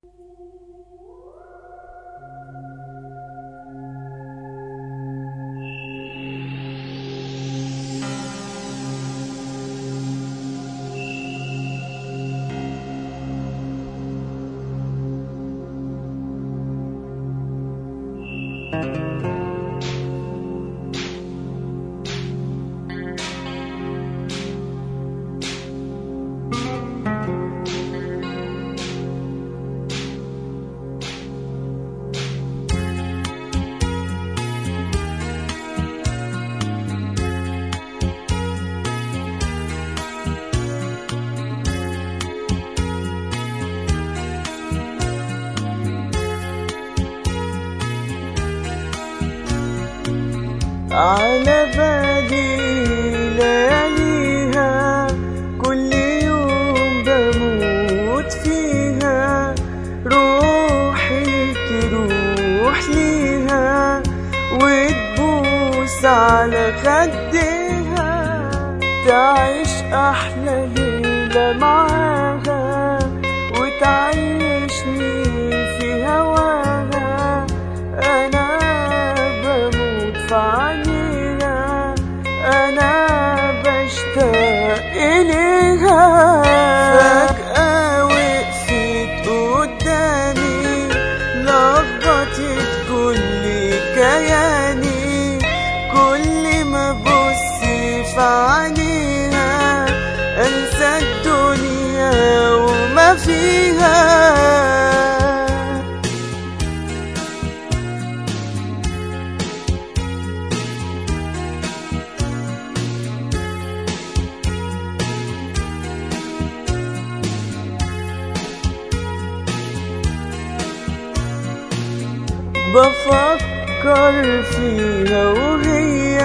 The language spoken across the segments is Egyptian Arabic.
على بالي لياليها كل يوم بموت فيها روحي تروح ليها وتبوس على خدها تعيش أحلى ليلة معاها وتعيشني في هواها أنا بموت في عينيها أنا بشتاق إليها فجأة وقفت قدامي لخبطت كل كياني كل ما أبص في عينيها أنسى الدنيا وما فيها بفكر فيها وهي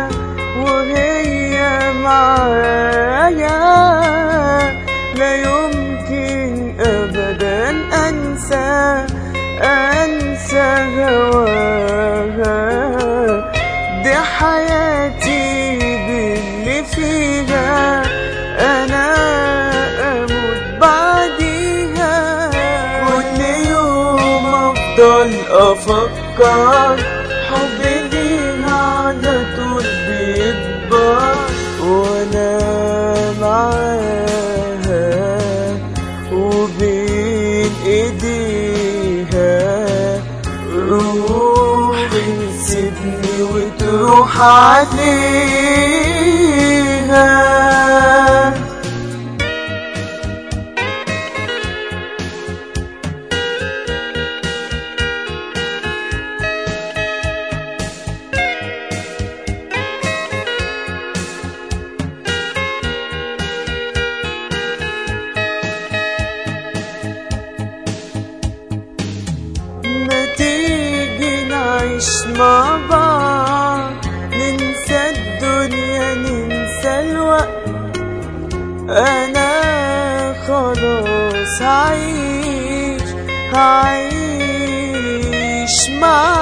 وهي معايا لا يمكن ابدا انسى انسى هواها دي حياتي باللي فيها انا اموت بعديها كل يوم افضل افكر حبي ليها على طول بيكبر وانا معاها وبين ايديها روحي تسيبني وتروح عليها ما تيجي نعيش مع بعض ننسى الدنيا ننسى الوقت انا خلاص هعيش هعيش مع